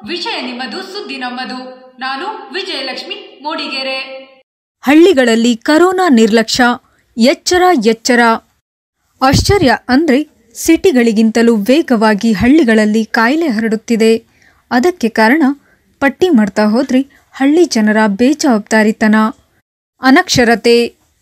ವಿಷಯ ನಿಮ್ಮದು ಸುದ್ದಿ ನಮ್ಮದು ನಾನು ವಿಜಯಲಕ್ಷ್ಮಿ ಮೂಡಿಗೆರೆ ಹಳ್ಳಿಗಳಲ್ಲಿ ಕರೋನಾ ನಿರ್ಲಕ್ಷ್ಯ ಎಚ್ಚರ ಎಚ್ಚರ ಆಶ್ಚರ್ಯ ಅಂದ್ರೆ ಸಿಟಿಗಳಿಗಿಂತಲೂ ವೇಗವಾಗಿ ಹಳ್ಳಿಗಳಲ್ಲಿ ಕಾಯಿಲೆ ಹರಡುತ್ತಿದೆ ಅದಕ್ಕೆ ಕಾರಣ ಪಟ್ಟಿ ಮಾಡ್ತಾ ಹೋದ್ರೆ ಹಳ್ಳಿ ಜನರ ಬೇಜವಾಬ್ದಾರಿತನ ಅನಕ್ಷರತೆ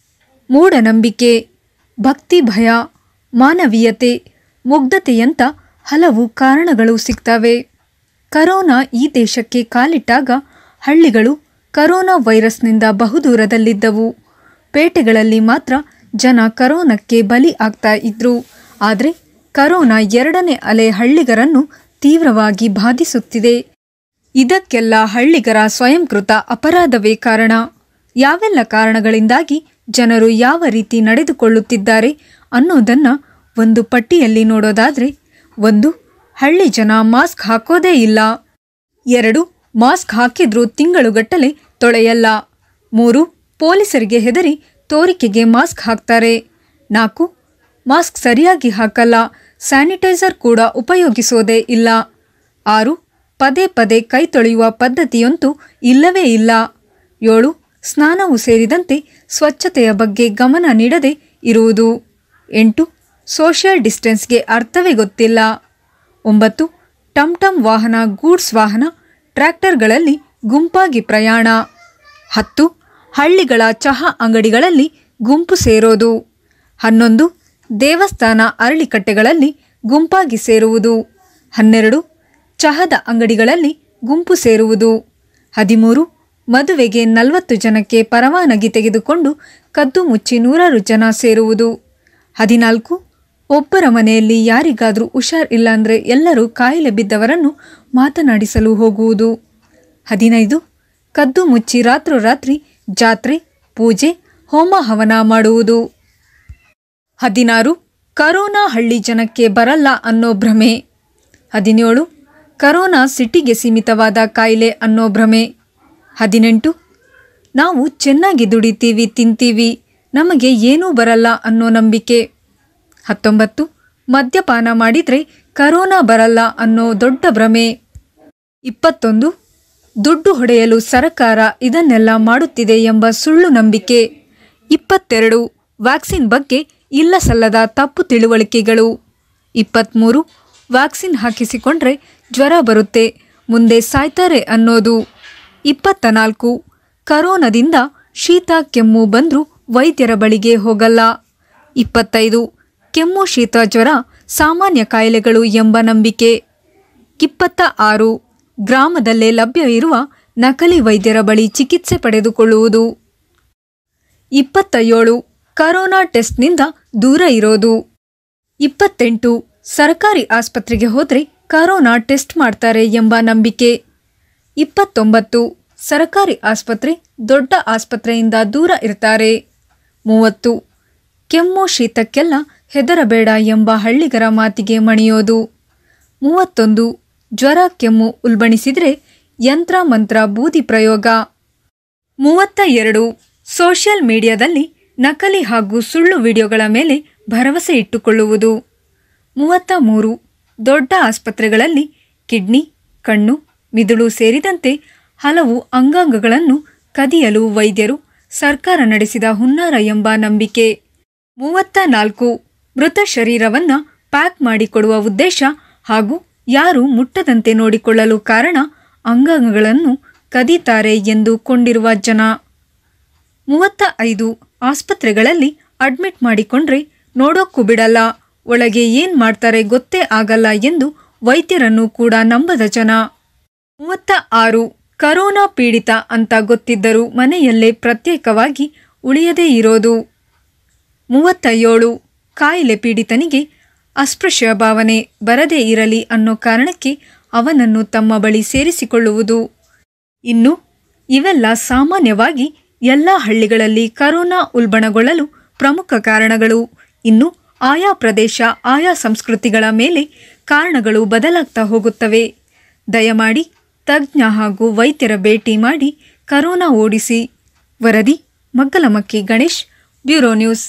ಮೂಢನಂಬಿಕೆ ಭಕ್ತಿ ಭಯ ಮಾನವೀಯತೆ ಮುಗ್ಧತೆಯಂತ ಹಲವು ಕಾರಣಗಳು ಸಿಗ್ತವೆ ಕರೋನಾ ಈ ದೇಶಕ್ಕೆ ಕಾಲಿಟ್ಟಾಗ ಹಳ್ಳಿಗಳು ಕರೋನಾ ವೈರಸ್ನಿಂದ ಬಹುದೂರದಲ್ಲಿದ್ದವು ಪೇಟೆಗಳಲ್ಲಿ ಮಾತ್ರ ಜನ ಕರೋನಕ್ಕೆ ಬಲಿ ಆಗ್ತಾ ಇದ್ರು ಆದರೆ ಕರೋನಾ ಎರಡನೇ ಅಲೆ ಹಳ್ಳಿಗರನ್ನು ತೀವ್ರವಾಗಿ ಬಾಧಿಸುತ್ತಿದೆ ಇದಕ್ಕೆಲ್ಲ ಹಳ್ಳಿಗರ ಸ್ವಯಂಕೃತ ಅಪರಾಧವೇ ಕಾರಣ ಯಾವೆಲ್ಲ ಕಾರಣಗಳಿಂದಾಗಿ ಜನರು ಯಾವ ರೀತಿ ನಡೆದುಕೊಳ್ಳುತ್ತಿದ್ದಾರೆ ಅನ್ನೋದನ್ನ ಒಂದು ಪಟ್ಟಿಯಲ್ಲಿ ನೋಡೋದಾದ್ರೆ ಒಂದು ಹಳ್ಳಿ ಜನ ಮಾಸ್ಕ್ ಹಾಕೋದೇ ಇಲ್ಲ ಎರಡು ಮಾಸ್ಕ್ ಹಾಕಿದ್ರೂ ತಿಂಗಳುಗಟ್ಟಲೆ ತೊಳೆಯಲ್ಲ ಮೂರು ಪೊಲೀಸರಿಗೆ ಹೆದರಿ ತೋರಿಕೆಗೆ ಮಾಸ್ಕ್ ಹಾಕ್ತಾರೆ ನಾಲ್ಕು ಮಾಸ್ಕ್ ಸರಿಯಾಗಿ ಹಾಕಲ್ಲ ಸ್ಯಾನಿಟೈಸರ್ ಕೂಡ ಉಪಯೋಗಿಸೋದೇ ಇಲ್ಲ ಆರು ಪದೇ ಪದೇ ಕೈ ತೊಳೆಯುವ ಪದ್ಧತಿಯಂತೂ ಇಲ್ಲವೇ ಇಲ್ಲ ಏಳು ಸ್ನಾನವು ಸೇರಿದಂತೆ ಸ್ವಚ್ಛತೆಯ ಬಗ್ಗೆ ಗಮನ ನೀಡದೆ ಇರುವುದು ಎಂಟು ಸೋಷಿಯಲ್ ಡಿಸ್ಟೆನ್ಸ್ಗೆ ಅರ್ಥವೇ ಗೊತ್ತಿಲ್ಲ ಒಂಬತ್ತು ಟಮ್ ಟಮ್ ವಾಹನ ಗೂಡ್ಸ್ ವಾಹನ ಟ್ರ್ಯಾಕ್ಟರ್ಗಳಲ್ಲಿ ಗುಂಪಾಗಿ ಪ್ರಯಾಣ ಹತ್ತು ಹಳ್ಳಿಗಳ ಚಹಾ ಅಂಗಡಿಗಳಲ್ಲಿ ಗುಂಪು ಸೇರೋದು ಹನ್ನೊಂದು ದೇವಸ್ಥಾನ ಅರಳಿಕಟ್ಟೆಗಳಲ್ಲಿ ಗುಂಪಾಗಿ ಸೇರುವುದು ಹನ್ನೆರಡು ಚಹದ ಅಂಗಡಿಗಳಲ್ಲಿ ಗುಂಪು ಸೇರುವುದು ಹದಿಮೂರು ಮದುವೆಗೆ ನಲವತ್ತು ಜನಕ್ಕೆ ಪರವಾನಗಿ ತೆಗೆದುಕೊಂಡು ಕದ್ದು ಮುಚ್ಚಿ ನೂರಾರು ಜನ ಸೇರುವುದು ಹದಿನಾಲ್ಕು ಒಬ್ಬರ ಮನೆಯಲ್ಲಿ ಯಾರಿಗಾದರೂ ಹುಷಾರ್ ಇಲ್ಲಾಂದ್ರೆ ಎಲ್ಲರೂ ಕಾಯಿಲೆ ಬಿದ್ದವರನ್ನು ಮಾತನಾಡಿಸಲು ಹೋಗುವುದು ಹದಿನೈದು ಕದ್ದು ಮುಚ್ಚಿ ರಾತ್ರೋರಾತ್ರಿ ಜಾತ್ರೆ ಪೂಜೆ ಹೋಮ ಹವನ ಮಾಡುವುದು ಹದಿನಾರು ಕರೋನಾ ಹಳ್ಳಿ ಜನಕ್ಕೆ ಬರಲ್ಲ ಅನ್ನೋ ಭ್ರಮೆ ಹದಿನೇಳು ಕರೋನಾ ಸಿಟಿಗೆ ಸೀಮಿತವಾದ ಕಾಯಿಲೆ ಅನ್ನೋ ಭ್ರಮೆ ಹದಿನೆಂಟು ನಾವು ಚೆನ್ನಾಗಿ ದುಡಿತೀವಿ ತಿಂತೀವಿ ನಮಗೆ ಏನೂ ಬರಲ್ಲ ಅನ್ನೋ ನಂಬಿಕೆ ಹತ್ತೊಂಬತ್ತು ಮದ್ಯಪಾನ ಮಾಡಿದ್ರೆ ಕರೋನಾ ಬರಲ್ಲ ಅನ್ನೋ ದೊಡ್ಡ ಭ್ರಮೆ ಇಪ್ಪತ್ತೊಂದು ದುಡ್ಡು ಹೊಡೆಯಲು ಸರಕಾರ ಇದನ್ನೆಲ್ಲ ಮಾಡುತ್ತಿದೆ ಎಂಬ ಸುಳ್ಳು ನಂಬಿಕೆ ಇಪ್ಪತ್ತೆರಡು ವ್ಯಾಕ್ಸಿನ್ ಬಗ್ಗೆ ಇಲ್ಲ ಸಲ್ಲದ ತಪ್ಪು ತಿಳುವಳಿಕೆಗಳು ಇಪ್ಪತ್ತ್ಮೂರು ವ್ಯಾಕ್ಸಿನ್ ಹಾಕಿಸಿಕೊಂಡ್ರೆ ಜ್ವರ ಬರುತ್ತೆ ಮುಂದೆ ಸಾಯ್ತಾರೆ ಅನ್ನೋದು ಇಪ್ಪತ್ತ ನಾಲ್ಕು ಕರೋನದಿಂದ ಶೀತ ಕೆಮ್ಮು ಬಂದರೂ ವೈದ್ಯರ ಬಳಿಗೆ ಹೋಗಲ್ಲ ಇಪ್ಪತ್ತೈದು ಕೆಮ್ಮು ಶೀತ ಜ್ವರ ಸಾಮಾನ್ಯ ಕಾಯಿಲೆಗಳು ಎಂಬ ನಂಬಿಕೆ ಇಪ್ಪತ್ತ ಆರು ಗ್ರಾಮದಲ್ಲೇ ಲಭ್ಯವಿರುವ ನಕಲಿ ವೈದ್ಯರ ಬಳಿ ಚಿಕಿತ್ಸೆ ಪಡೆದುಕೊಳ್ಳುವುದು ಇಪ್ಪತ್ತ ಏಳು ಕರೋನಾ ಟೆಸ್ಟ್ನಿಂದ ದೂರ ಇರೋದು ಇಪ್ಪತ್ತೆಂಟು ಸರ್ಕಾರಿ ಆಸ್ಪತ್ರೆಗೆ ಹೋದರೆ ಕರೋನಾ ಟೆಸ್ಟ್ ಮಾಡ್ತಾರೆ ಎಂಬ ನಂಬಿಕೆ ಇಪ್ಪತ್ತೊಂಬತ್ತು ಸರ್ಕಾರಿ ಆಸ್ಪತ್ರೆ ದೊಡ್ಡ ಆಸ್ಪತ್ರೆಯಿಂದ ದೂರ ಇರ್ತಾರೆ ಮೂವತ್ತು ಕೆಮ್ಮು ಶೀತಕ್ಕೆಲ್ಲ ಹೆದರಬೇಡ ಎಂಬ ಹಳ್ಳಿಗರ ಮಾತಿಗೆ ಮಣಿಯೋದು ಮೂವತ್ತೊಂದು ಜ್ವರ ಕೆಮ್ಮು ಉಲ್ಬಣಿಸಿದ್ರೆ ಯಂತ್ರ ಮಂತ್ರ ಬೂದಿ ಪ್ರಯೋಗ ಮೂವತ್ತ ಎರಡು ಸೋಷಿಯಲ್ ಮೀಡಿಯಾದಲ್ಲಿ ನಕಲಿ ಹಾಗೂ ಸುಳ್ಳು ವಿಡಿಯೋಗಳ ಮೇಲೆ ಭರವಸೆ ಇಟ್ಟುಕೊಳ್ಳುವುದು ಮೂವತ್ತ ಮೂರು ದೊಡ್ಡ ಆಸ್ಪತ್ರೆಗಳಲ್ಲಿ ಕಿಡ್ನಿ ಕಣ್ಣು ಮಿದುಳು ಸೇರಿದಂತೆ ಹಲವು ಅಂಗಾಂಗಗಳನ್ನು ಕದಿಯಲು ವೈದ್ಯರು ಸರ್ಕಾರ ನಡೆಸಿದ ಹುನ್ನಾರ ಎಂಬ ನಂಬಿಕೆ ಮೂವತ್ತ ನಾಲ್ಕು ಮೃತ ಶರೀರವನ್ನ ಪ್ಯಾಕ್ ಮಾಡಿಕೊಡುವ ಉದ್ದೇಶ ಹಾಗೂ ಯಾರು ಮುಟ್ಟದಂತೆ ನೋಡಿಕೊಳ್ಳಲು ಕಾರಣ ಅಂಗಾಂಗಗಳನ್ನು ಕದೀತಾರೆ ಎಂದು ಕೊಂಡಿರುವ ಜನ ಮೂವತ್ತ ಐದು ಆಸ್ಪತ್ರೆಗಳಲ್ಲಿ ಅಡ್ಮಿಟ್ ಮಾಡಿಕೊಂಡ್ರೆ ನೋಡೋಕ್ಕೂ ಬಿಡಲ್ಲ ಒಳಗೆ ಏನ್ ಮಾಡ್ತಾರೆ ಗೊತ್ತೇ ಆಗಲ್ಲ ಎಂದು ವೈದ್ಯರನ್ನು ಕೂಡ ನಂಬದ ಜನ ಮೂವತ್ತ ಆರು ಕರೋನಾ ಪೀಡಿತ ಅಂತ ಗೊತ್ತಿದ್ದರೂ ಮನೆಯಲ್ಲೇ ಪ್ರತ್ಯೇಕವಾಗಿ ಉಳಿಯದೇ ಇರೋದು ಮೂವತ್ತ ಏಳು ಕಾಯಿಲೆ ಪೀಡಿತನಿಗೆ ಅಸ್ಪೃಶ್ಯ ಭಾವನೆ ಬರದೇ ಇರಲಿ ಅನ್ನೋ ಕಾರಣಕ್ಕೆ ಅವನನ್ನು ತಮ್ಮ ಬಳಿ ಸೇರಿಸಿಕೊಳ್ಳುವುದು ಇನ್ನು ಇವೆಲ್ಲ ಸಾಮಾನ್ಯವಾಗಿ ಎಲ್ಲ ಹಳ್ಳಿಗಳಲ್ಲಿ ಕರೋನಾ ಉಲ್ಬಣಗೊಳ್ಳಲು ಪ್ರಮುಖ ಕಾರಣಗಳು ಇನ್ನು ಆಯಾ ಪ್ರದೇಶ ಆಯಾ ಸಂಸ್ಕೃತಿಗಳ ಮೇಲೆ ಕಾರಣಗಳು ಬದಲಾಗ್ತಾ ಹೋಗುತ್ತವೆ ದಯಮಾಡಿ ತಜ್ಞ ಹಾಗೂ ವೈದ್ಯರ ಭೇಟಿ ಮಾಡಿ ಕರೋನಾ ಓಡಿಸಿ ವರದಿ ಮಗ್ಗಲಮಕ್ಕಿ ಗಣೇಶ್ ಬ್ಯೂರೋ ನ್ಯೂಸ್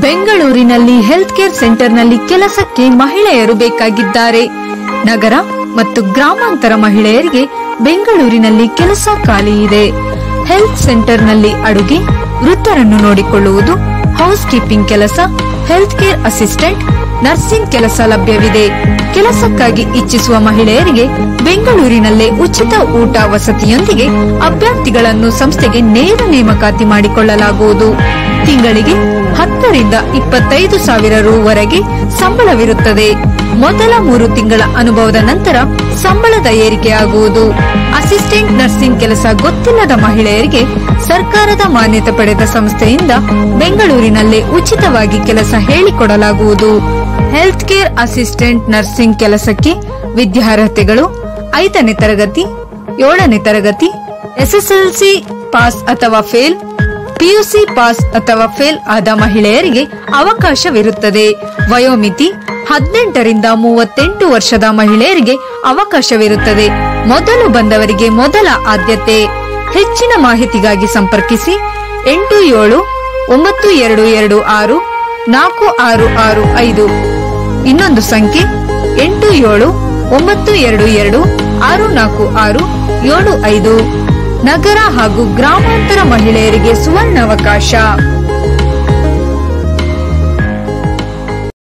ಬೆಂಗಳೂರಿನಲ್ಲಿ ಹೆಲ್ತ್ ಕೇರ್ ಸೆಂಟರ್ನಲ್ಲಿ ಕೆಲಸಕ್ಕೆ ಮಹಿಳೆಯರು ಬೇಕಾಗಿದ್ದಾರೆ ನಗರ ಮತ್ತು ಗ್ರಾಮಾಂತರ ಮಹಿಳೆಯರಿಗೆ ಬೆಂಗಳೂರಿನಲ್ಲಿ ಕೆಲಸ ಖಾಲಿ ಇದೆ ಹೆಲ್ತ್ ಸೆಂಟರ್ನಲ್ಲಿ ಅಡುಗೆ ವೃತ್ತರನ್ನು ನೋಡಿಕೊಳ್ಳುವುದು ಹೌಸ್ ಕೀಪಿಂಗ್ ಕೆಲಸ ಹೆಲ್ತ್ ಕೇರ್ ಅಸಿಸ್ಟೆಂಟ್ ನರ್ಸಿಂಗ್ ಕೆಲಸ ಲಭ್ಯವಿದೆ ಕೆಲಸಕ್ಕಾಗಿ ಇಚ್ಛಿಸುವ ಮಹಿಳೆಯರಿಗೆ ಬೆಂಗಳೂರಿನಲ್ಲೇ ಉಚಿತ ಊಟ ವಸತಿಯೊಂದಿಗೆ ಅಭ್ಯರ್ಥಿಗಳನ್ನು ಸಂಸ್ಥೆಗೆ ನೇರ ನೇಮಕಾತಿ ಮಾಡಿಕೊಳ್ಳಲಾಗುವುದು ತಿಂಗಳಿಗೆ ಹತ್ತರಿಂದ ಇಪ್ಪತ್ತೈದು ಸಾವಿರ ರುವರೆಗೆ ಸಂಬಳವಿರುತ್ತದೆ ಮೊದಲ ಮೂರು ತಿಂಗಳ ಅನುಭವದ ನಂತರ ಸಂಬಳದ ಏರಿಕೆಯಾಗುವುದು ಅಸಿಸ್ಟೆಂಟ್ ನರ್ಸಿಂಗ್ ಕೆಲಸ ಗೊತ್ತಿಲ್ಲದ ಮಹಿಳೆಯರಿಗೆ ಸರ್ಕಾರದ ಮಾನ್ಯತೆ ಪಡೆದ ಸಂಸ್ಥೆಯಿಂದ ಬೆಂಗಳೂರಿನಲ್ಲೇ ಉಚಿತವಾಗಿ ಕೆಲಸ ಹೇಳಿಕೊಡಲಾಗುವುದು ಹೆಲ್ತ್ ಕೇರ್ ಅಸಿಸ್ಟೆಂಟ್ ನರ್ಸಿಂಗ್ ಕೆಲಸಕ್ಕೆ ವಿದ್ಯಾರ್ಹತೆಗಳು ಐದನೇ ತರಗತಿ ಏಳನೇ ತರಗತಿ ಎಸ್ಎಸ್ಎಲ್ಸಿ ಪಾಸ್ ಅಥವಾ ಫೇಲ್ ಪಿಯುಸಿ ಪಾಸ್ ಅಥವಾ ಫೇಲ್ ಆದ ಮಹಿಳೆಯರಿಗೆ ಅವಕಾಶವಿರುತ್ತದೆ ವಯೋಮಿತಿ ಹದಿನೆಂಟರಿಂದ ಮೂವತ್ತೆಂಟು ವರ್ಷದ ಮಹಿಳೆಯರಿಗೆ ಅವಕಾಶವಿರುತ್ತದೆ ಮೊದಲು ಬಂದವರಿಗೆ ಮೊದಲ ಆದ್ಯತೆ ಹೆಚ್ಚಿನ ಮಾಹಿತಿಗಾಗಿ ಸಂಪರ್ಕಿಸಿ ಎಂಟು ಏಳು ಒಂಬತ್ತು ಎರಡು ಎರಡು ಆರು ನಾಲ್ಕು ಆರು ಆರು ಐದು ಇನ್ನೊಂದು ಸಂಖ್ಯೆ ಎಂಟು ಏಳು ಒಂಬತ್ತು ಎರಡು ಎರಡು ಆರು ನಾಲ್ಕು ಆರು ಏಳು ಐದು ನಗರ ಹಾಗೂ ಗ್ರಾಮಾಂತರ ಮಹಿಳೆಯರಿಗೆ ಸುವರ್ಣಾವಕಾಶ